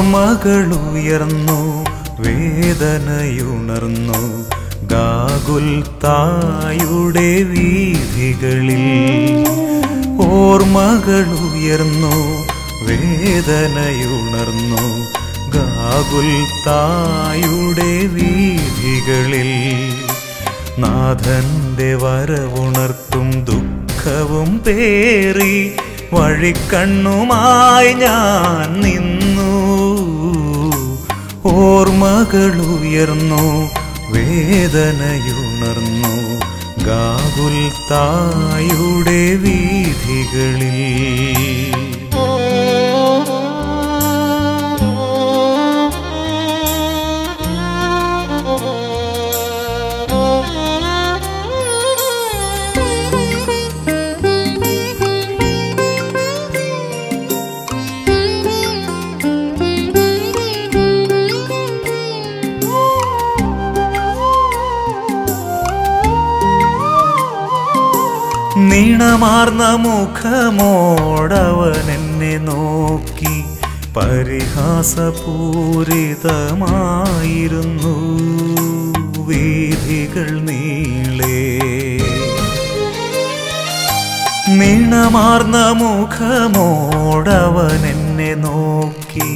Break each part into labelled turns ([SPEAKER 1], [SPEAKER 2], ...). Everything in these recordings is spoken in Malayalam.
[SPEAKER 1] ഓർമ്മകളുയർന്നു വേദനയുണർന്നു ഗാകുൽ തായുടെ വീഥികളിൽ ഓർമ്മകളുയർന്നു വേദനയുണർന്നു ഗാകുൽ തായുടെ വീഥികളിൽ നാഥന്റെ വരവുണർത്തും ദുഃഖവും പേറി വഴിക്കണ്ണുമായി ഞാൻ നിന്നു ഓർമ്മകളുയർന്നു വേദനയുണർന്നു ഗാകുൽ തായുടെ വീഥികളിൽ നീണമാർന്ന മുഖമോടവൻ എന്നെ നോക്കി പരിഹാസപൂരിതമായിരുന്നു വീഥികൾ നീളേ നീണമാർന്ന മുഖമോടവൻ എന്നെ നോക്കി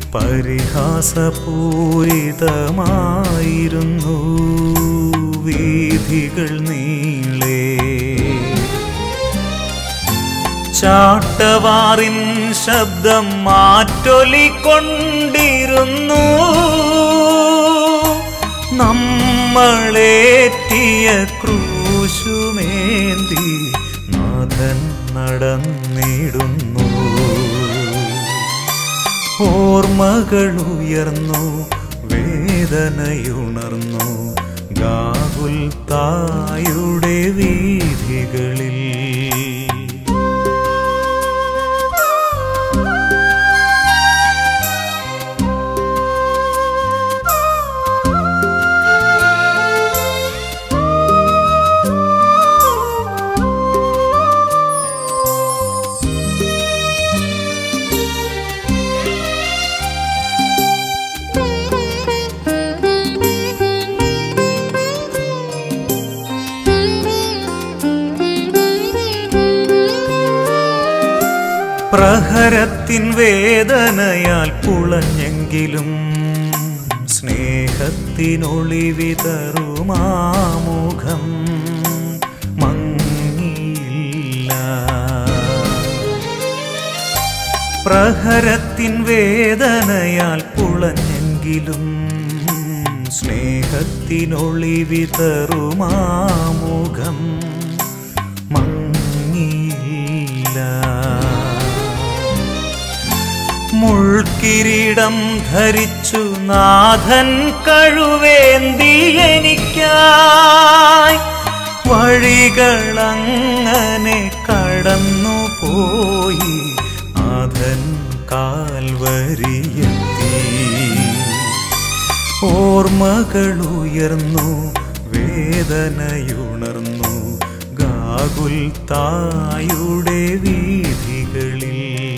[SPEAKER 1] പരിഹാസപൂരിതമായിരുന്നു വീഥികൾ നീളേ ചാട്ടവാറിൻ ശബ്ദം മാറ്റൊലിക്കൊണ്ടിരുന്നു നമ്മളേറ്റിയ ക്രൂശുമേന്തി നാഥൻ നടന്നിടുന്നു ഓർമ്മകളുയർന്നു വേദനയുണർന്നു ഗാകുൽ തായുടെ വീഥികളിൽ പ്രഹരത്തിൻ വേദനയാൽ പുളഞ്ഞെങ്കിലും സ്നേഹത്തിനൊളിവിതറുമാമുഖം മങ്ങിയില്ല പ്രഹരത്തിൻ വേദനയാൽ പുളഞ്ഞെങ്കിലും സ്നേഹത്തിനൊളിവിതറുമാമുഖം മങ്ങിയില്ല മുൾക്കിരീടം ധരിച്ചു നാഥൻ കഴുവേന്തി എനിക്കായി വഴികളങ്ങനെ കടന്നു പോയി നാഥൻ കാൽവരിയെത്തി ഓർമ്മകളുയർന്നു വേദനയുണർന്നു ഗാകുൽ തായുടെ വീഥികളിൽ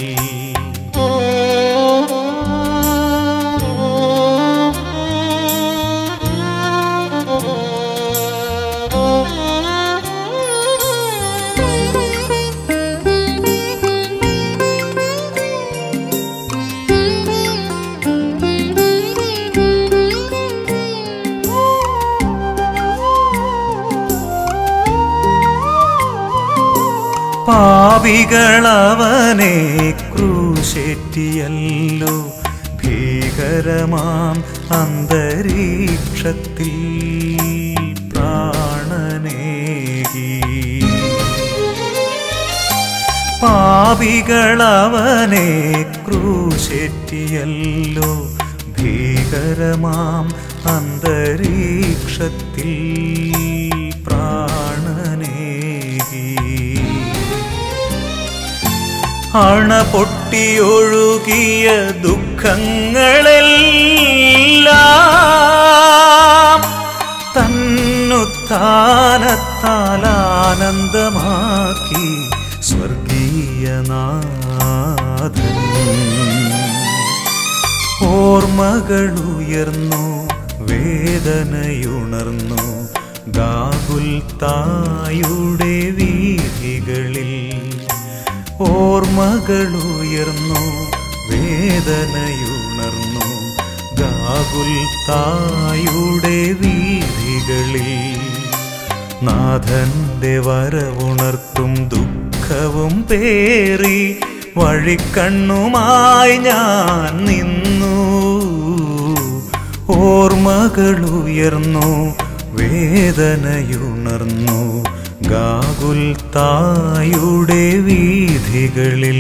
[SPEAKER 1] പാപികളവനെ ക്രൂശേറ്റിയല്ലോ ഭീകരമാം അന്തരീക്ഷത്തിൽ പ്രാണനേകി പാപികളവനെ ക്രൂശേറ്റിയല്ലോ ഭീകരമാം അന്തരീക്ഷത്തിൽ പ്രാണനേകി അണ പൊട്ടിയൊഴുകിയ ദുഃഖങ്ങളെല്ലാം തന്നുത്താനത്താൽ ആനന്ദമാക്കി സ്വർഗീയനാഥൻ ഓർമ്മകളുയർന്നു വേദനയുണർന്നു ഗാകുൽ തായുടെ വീഥികളിൽ ഓർമ്മകളുയർന്നു വേദനയുണർന്നു ഗാകുൽ തായുടെ വീഥികളിൽ നാഥന്റെ വരവുണർത്തും ദുഃഖവും പേറി വഴിക്കണ്ണുമായി ഞാൻ നിന്നു ഓർമ്മകളുയർന്നു വേദനയുണർന്നു ഗാകുൽ തായുടെ വീഥികളിൽ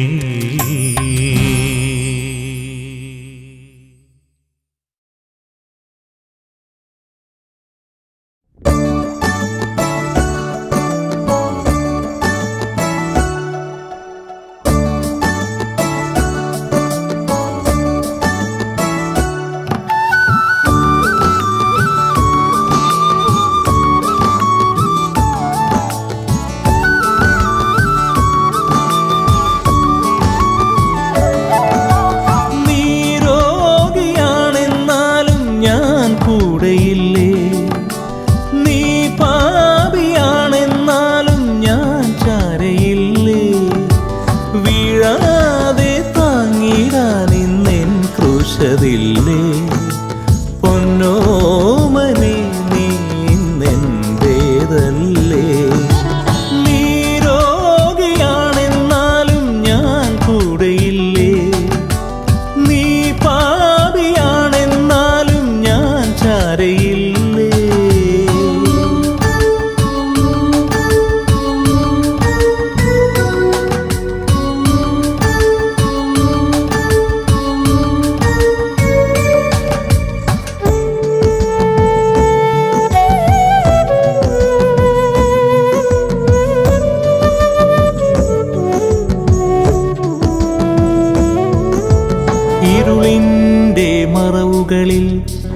[SPEAKER 2] നീ രോഗിയാണെന്നാലും ഞാൻ കൂടെയില്ലേ നീ പാപിയാണെന്നാലും ഞാൻ ചാരയില്ലേ വീഴാതെ താങ്ങിടാൻ ഇന്നെൻ ക്രൂശതില്ലേ പൊന്നോമനെ നീ ഇന്നെന്തേതല്ലേ നീ രോഗിയാണെന്നാലും ഞാൻ കൂടെയില്ലേ നീ പാപിയാണെന്നാലും ഞാൻ ചാരയില്ലേ ഇരുളിൻ്റെ മറവുകളിൽ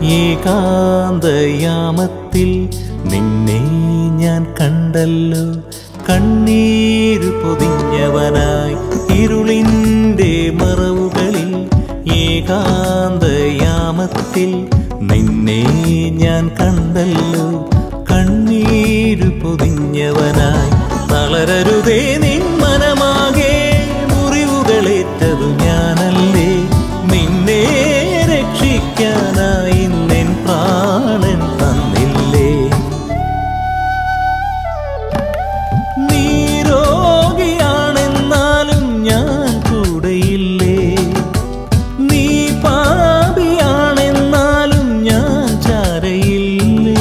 [SPEAKER 2] ഏകാന്തയാമത്തിൽ നിന്നെ ഞാൻ കണ്ടല്ലോ കണ്ണീര് പൊതിഞ്ഞവനായി ഇരുളിൻ്റെ മറവുകളിൽ ഏകാന്തയാമത്തിൽ നിന്നെ ഞാൻ കണ്ടല്ലോ കണ്ണീര് പൊതിഞ്ഞവനായി തളരരുതേ നിൻ മനമാകെ മുറിവുകളേറ്റതു ഞാനല്ലേ നിന്നെ രക്ഷിക്കാനായി നിൻ പ്രാണൻ തന്നില്ലേ നീ രോഗിയാണെന്നാലും ഞാൻ കൂടെയില്ലേ നീ പാപിയാണെന്നാലും ഞാൻ ചാരയില്ലേ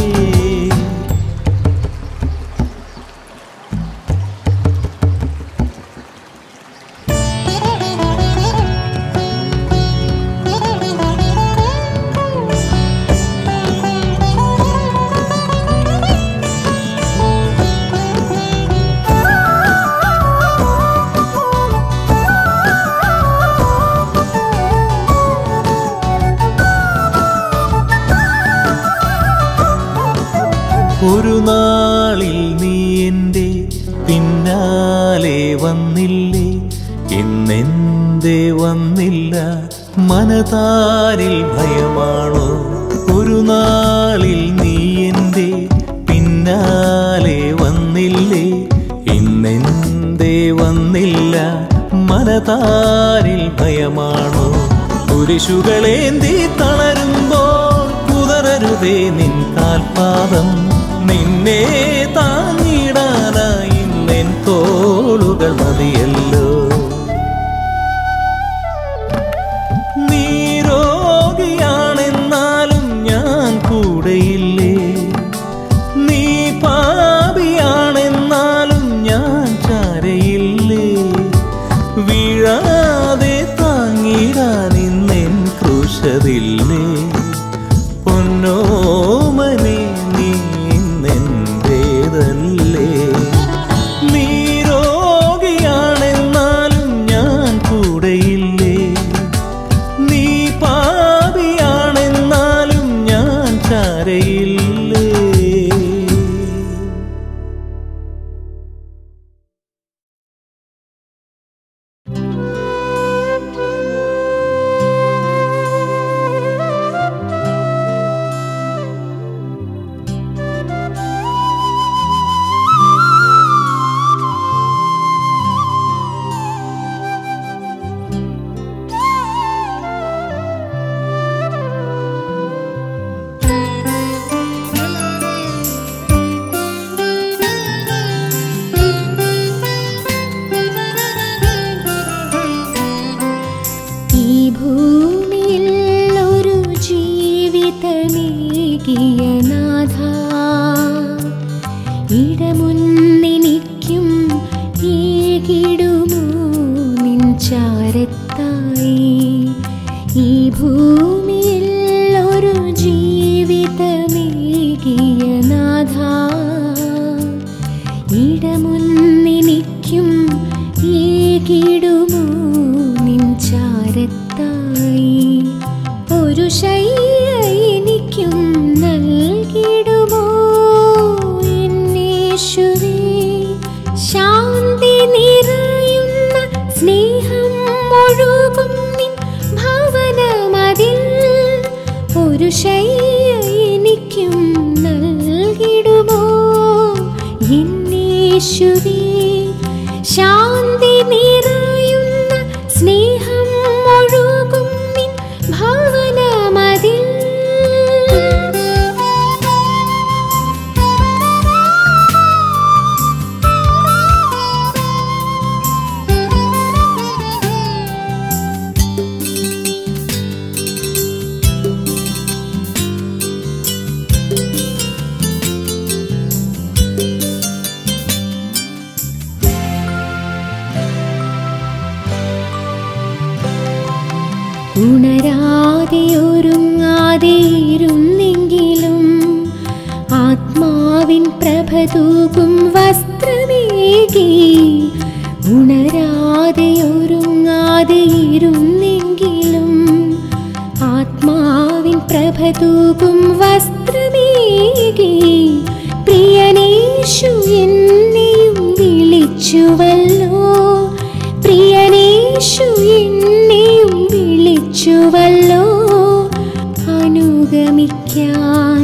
[SPEAKER 2] ഒരു നാളിൽ നീ എൻ്റെ പിന്നാലെ വന്നില്ലേ ഇന്നെന്തേ വന്നില്ല മനതാരിൽ ഭയമാണോ ഒരു നാളിൽ നീ എൻ്റെ പിന്നാലെ വന്നില്ലേ ഇന്നെന്തേ വന്നില്ല മനതാരിൽ ഭയമാണോ കുരിശുകളേന്തി തളരുമ്പോൾ കുതറരുതേ നിൻ കാൽപാദം നിന്നെ താങ്ങിടാനായി നിൻ തോളുകൾ മതിയല്ലോ നീ രോഗിയാണെന്നാലും ഞാൻ കൂടെയില്ലേ നീ പാപിയാണെന്നാലും ഞാൻ ചാരയില്ലേ വീഴാതെ താങ്ങിടാൻ ഇന്നെൻ ക്രൂശതില്ലേ പൊന്നോമനെ നീ ഇന്നെന്തേതല്ലേ നീ രോഗിയാണെന്നാ
[SPEAKER 3] ഭൂമിയിൽ ഒരു ജീവിതമേകിയ നാഥ ഇടമുന്നെനിക്കും ഏകിടുമോ നിൻ ചാരത്തായി ഈ ഭൂമിയിൽ ഒരു ജീവിതമേകിയ നാഥ ഇടമുന്നെനിക്കും ഏകിടുമോ നിൻ ചാരത്തായി ഒരു ശയ്യ എനിക്കും നൽകിടുമോ എന്നേശുവേ ശാന്തി നിറയുന്ന സ്നേഹം ഒഴുകും നിൻ ഭവനമതിൽ ഒരു ശയ്യ എനിക്കും നൽകിടുമോ എന്നേശുവേ ശാന്തി നിറയുന്ന സ്നേഹം ഒഴുകും നിൻ ഭവനമതിൽ ഉണരാതെ ഒരുങ്ങാതെ ഇരുന്നെങ്കിലും ആത്മാവിൻ പ്രഭ തൂകും വസ്ത്രമേകി ഉണരാതെ ഒരുങ്ങാതെ ഇരുന്നെങ്കിലും ആത്മാവിൻ പ്രഭ തൂകും വസ്ത്രമേകി പ്രിയനേശു എന്നെയും വിളിച്ചുവല്ലോ പ്രിയനേശു എന്നെയും വിളിച്ചുവല്ലോ അനുഗമിക്കാൻ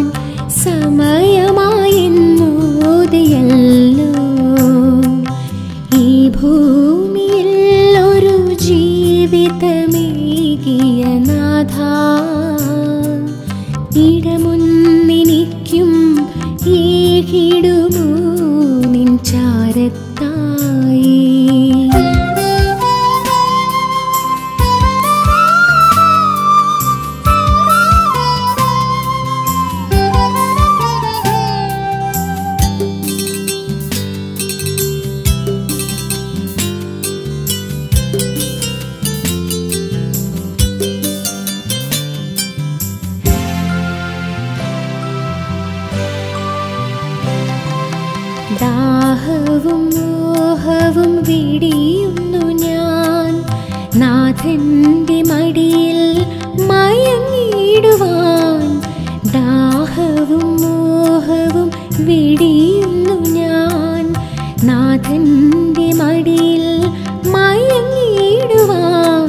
[SPEAKER 3] സമയമായെന്നോതിയല്ലോ ഈ ഭൂമിയിൽ ഒരു ജീവിതമേകിയ നാഥ ഇടമുന്നെനിക്കും ഏകിടുമോ നിൻ ചാരത്തായി ദാഹവും മോഹവും വിടിയുന്നു ഞാൻ നാഥന്റെ മടിയിൽ മയങ്ങിടുവാൻ ദാഹവും മോഹവും വിടിയുന്നു ഞാൻ നാഥന്റെ മടിയിൽ മയങ്ങിടുവാൻ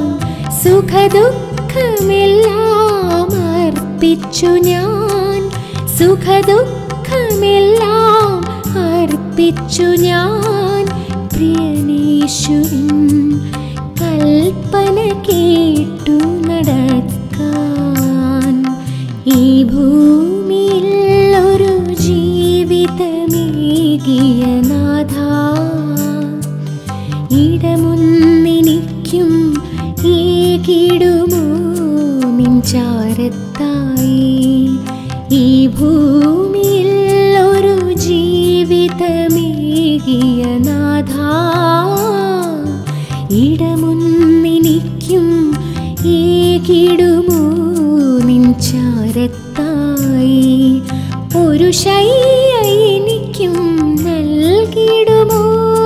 [SPEAKER 3] സുഖദുഃഖമെല്ലാം അർപ്പിച്ചു ഞാൻ സുഖദുഃഖമെല്ലാം അർപ്പിച്ചു ഞാൻ പ്രിയനേശുവിൻ കൽപ്പന കേട്ടു നടക്കാൻ ഈ ഭൂമിയിൽ ഒരു ജീവിതമേകിയ നാഥ ഇടമുന്നെനിക്കും ഏകിടുമോ നിൻ ചാരത്തായി ഈ ഭൂമിയിൽ ഒരു ജീവിതമേകിയ നാഥ ഇടമുന്നെനിക്കും ഏകിടുമോ നിൻ ചാരത്തായി ഒരു ശയ്യ എനിക്കും നൽകിടുമോ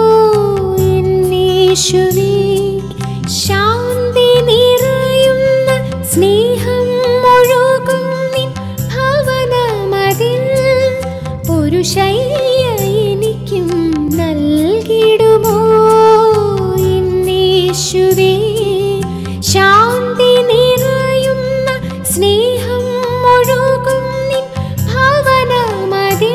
[SPEAKER 3] എന്നേശുവേ ശാന്തി നിറയുന്ന സ്നേഹം ഒഴുകും നിൻ ഭവനമതിൽ ഒരു ശയ്യ എനിക്കും നൽകിടുമോ എന്നേശുവേ ശാന്തി നിറയുന്ന സ്നേഹം ഒഴുകും നിൻ ഭവനമതിൽ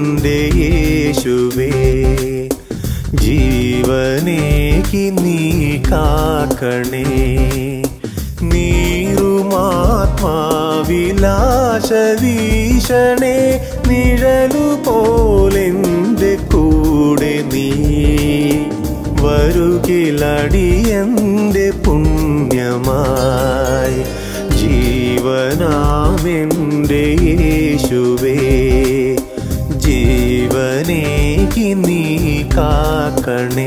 [SPEAKER 2] എൻ്റെ യേശുവേ ജീവനേക്ക് നീ കാക്കണേ നീറുമാത്മാവിലാശ വീശണേ നിഴലു പോലെൻ്റെ കൂടെ നീ വരുകിലടിയന്റെ പുണ്യമായി ജീവനാമെൻ്റെ യേശുവേ ജീവനേക്ക് നീ കാക്കണേ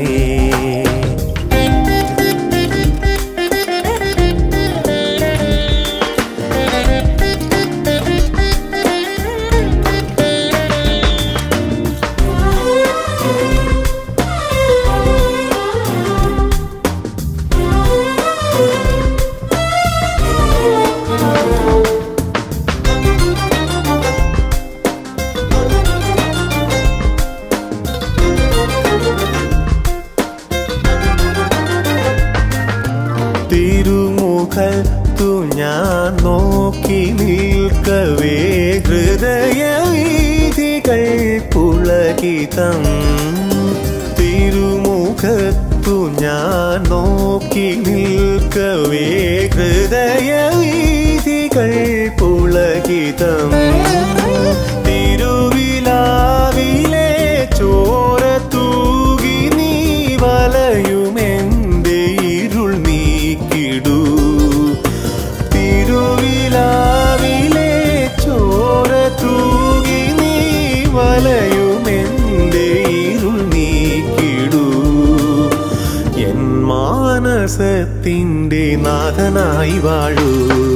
[SPEAKER 2] തിരുമുഖത്തു ഞാൻ നോക്കി നിൽക്കവേ ഹൃദയവീതികൾ പുളകിതം തിരുമുഖത്തു ഞാൻ നോക്കി നിൽക്കവേ ഹൃദയവീതികൾ പുളകിതം തിരുവിലാവിലെ ചോര തൂകി നീ വലയുമെന്റെ ഇരുൾ നീക്കിടൂ തിരുവിലാവിലെ ചോര തൂകി നീ വലയുമെന്റെ ഇരുൾ നീക്കിടൂ എൻ മാനസത്തിൻ്റെ നാഥനായി വാഴൂ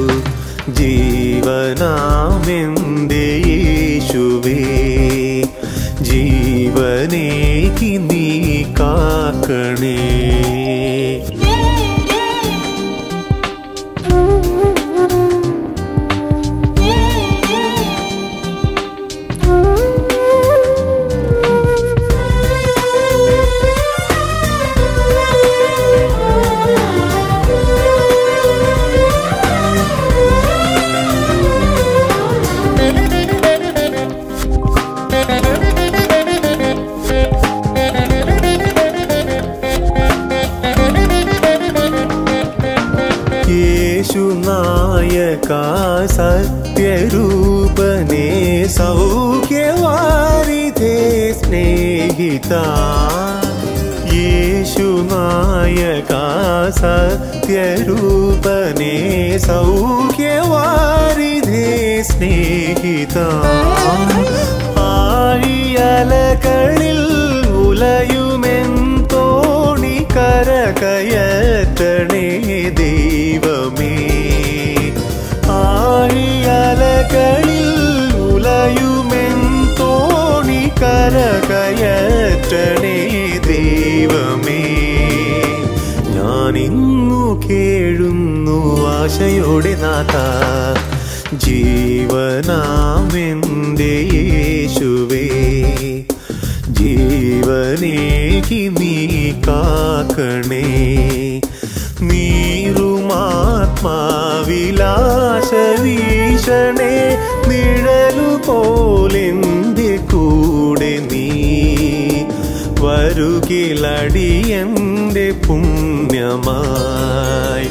[SPEAKER 2] ജീവനാമെൻ്റെ യേശുവേ ജീവനേക്ക് നീ കാക്കണേ യേശുനായക സത്യരൂപനേ സൗഖ്യവാരിധേ സ്നേഹിത യേശുനായക സത്യരൂപനേ സൗഖ്യവാരിധേ സ്നേഹിത ആഴിയലകളിൽ ഉലയുമെൻ തോണി കരകയറ്റണേ ദൈവമേ ആഴിയലകളിൽ ഉലയുമെൻ തോണി കരകയറ്റണേ ദൈവമേ ഞാനിന്നു കേഴുന്നു ആശയോടെ നാഥ ജീവനാമെൻ്റെ യേശുവേ ജീവനേക്ക് നീ കാക്കണേ നീറുമാത്മാവിലാശ വീശണേ നിഴലു പോലെന്റെ കൂടെ നീ വരുകിലടിയന്റെ പുണ്യമായി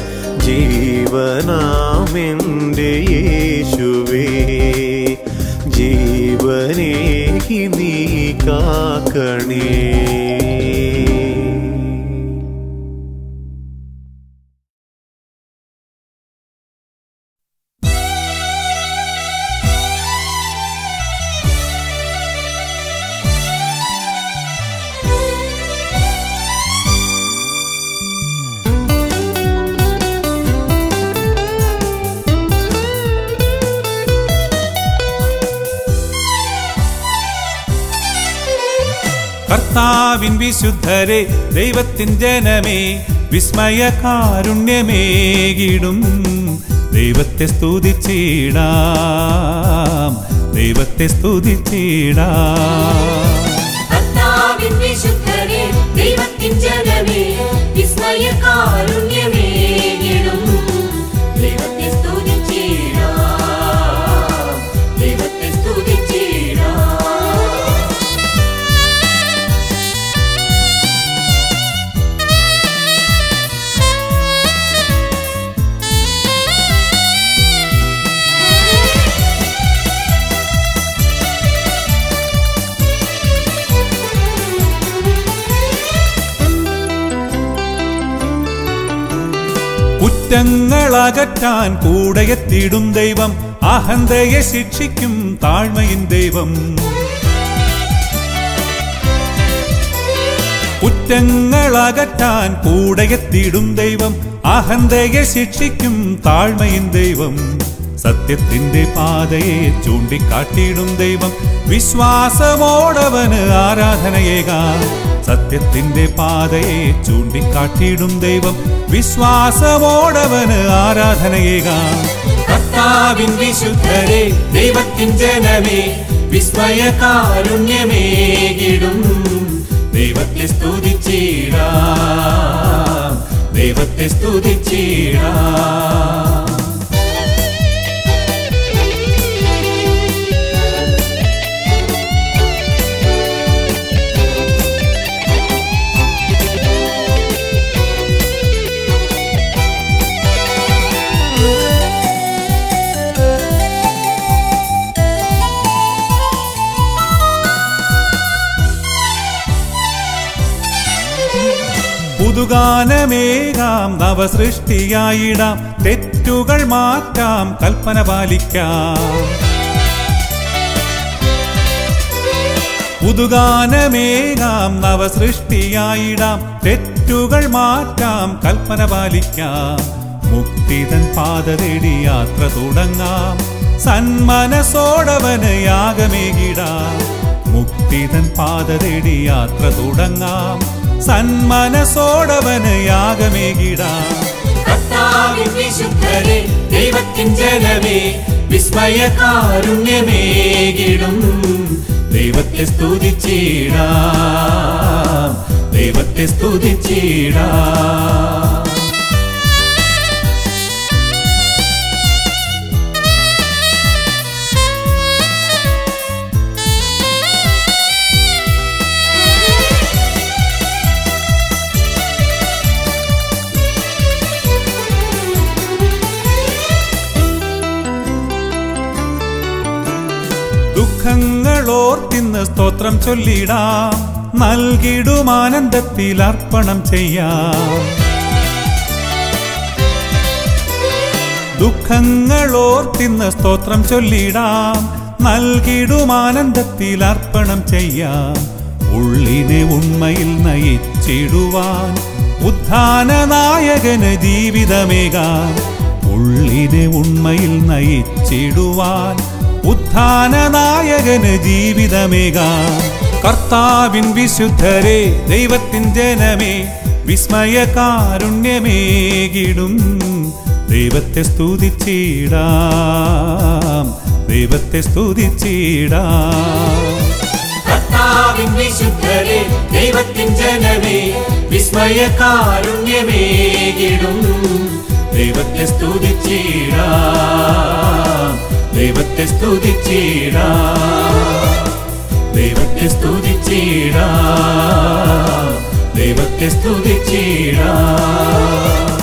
[SPEAKER 2] ജീവനാമെൻ്റെ യേശുവേ ജീവനേക്ക് നീ കാക്കണേ
[SPEAKER 4] കർത്താവിൻ വിശുദ്ധരെ ദൈവത്തിൻ ജനമേ വിസ്മയ കാരുണ്യമേകിടും ദൈവത്തെ സ്തുതിച്ചിടാം ദൈവത്തെ സ്തുതിച്ചിടാം
[SPEAKER 5] കർത്താവിൻ വിശുദ്ധരെ ദൈവത്തിൻ ജനമേ വിസ്മയ കാരുണ്യമേകിടും ദൈവത്തെ സ്തുതിച്ചിടാം ദൈവത്തെ സ്തുതിച്ചിടാം
[SPEAKER 4] കുറ്റങ്ങളകറ്റാൻ കൂടെയെത്തിയിടും ദൈവം അഹന്തയെ ശിക്ഷിക്കും താഴ്മയിൻ ദൈവം കുറ്റങ്ങളകറ്റാൻ കൂടെയെത്തിയിടും ദൈവം അഹന്തയെ ശിക്ഷിക്കും താഴ്മയിൻ ദൈവം സത്യത്തിന്റെ പാതയെ ചൂണ്ടിക്കാട്ടിയിടും ദൈവം വിശ്വാസമോടവന് ആരാധനയേകാം സത്യത്തിന്റെ പാതയെ ചൂണ്ടിക്കാട്ടിയിടും ദൈവം വിശ്വാസമോടവന് ആരാധനയേകാം
[SPEAKER 5] കർത്താവിൻ വിശുദ്ധരെ ദൈവത്തിൻ ജനമേ വിസ്മയ കാരുണ്യമേകിടും ദൈവത്തെ സ്തുതിച്ചിടാം ദൈവത്തെ സ്തുതിച്ചിടാം
[SPEAKER 4] പുതുഗാനമേകാം നവസൃഷ്ടിയായിടാം തെറ്റുകൾ മാറ്റാം കൽപ്പന പാലിക്കാം പുതുഗാനമേകാം നവസൃഷ്ടിയായിടാം തെറ്റുകൾ മാറ്റാം കൽപ്പന പാലിക്കാം മുക്തിതൻ പാത തേടി യാത്ര തുടങ്ങാം സന്മനസോടവന് യാഗമേകിടാം മുക്തിതൻ പാത തേടി യാത്ര തുടങ്ങാം സന്മനസോടവന് യാഗമേകിടാം
[SPEAKER 5] കർത്താവിൻ വിശുദ്ധരെ ദൈവത്തിൻ ജനമേ വിസ്മയ കാരുണ്യമേകിടും ദൈവത്തെ സ്തുതിച്ചിടാം ദൈവത്തെ സ്തുതിച്ചിടാം
[SPEAKER 4] ദുഃഖങ്ങളോർത്തിന്ന് സ്തോത്രം ചൊല്ലിടാം നൽകിടും ആനന്ദത്തിൽ അർപ്പണം ചെയ്യാം ദുഃഖങ്ങളോർത്തിന്ന് സ്തോത്രം ചൊല്ലിടാം നൽകിടും ആനന്ദത്തിൽ അർപ്പണം ചെയ്യാം ഉള്ളിനെ ഉണ്മയിൽ നയിച്ചിടുവാൻ ഉദ്ധാന നായകന് ജീവിതമേകാം ഉള്ളിനെ ഉണ്മയിൽ നയിച്ചിടുവാൻ ഉത്ഥാന നായകന് ജീവിതമേകാം കർത്താവിൻ വിശുദ്ധരെ ദൈവത്തിൻ ജനമേ വിസ്മയ കാരുണ്യമേകിടും ദൈവത്തെ സ്തുതിച്ചിടാം ദൈവത്തെ സ്തുതിച്ചിടാം
[SPEAKER 5] കർത്താവിൻ വിശുദ്ധരെ ദൈവത്തിൻ ജനമേ വിസ്മയ കാരുണ്യമേകിടും ദൈവത്തെ സ്തുതിച്ചിടാം ദൈവത്തെ സ്തുതിച്ചിടാം ദൈവത്തെ സ്തുതിച്ചിടാം ദൈവത്തെ സ്തുതിച്ചിടാം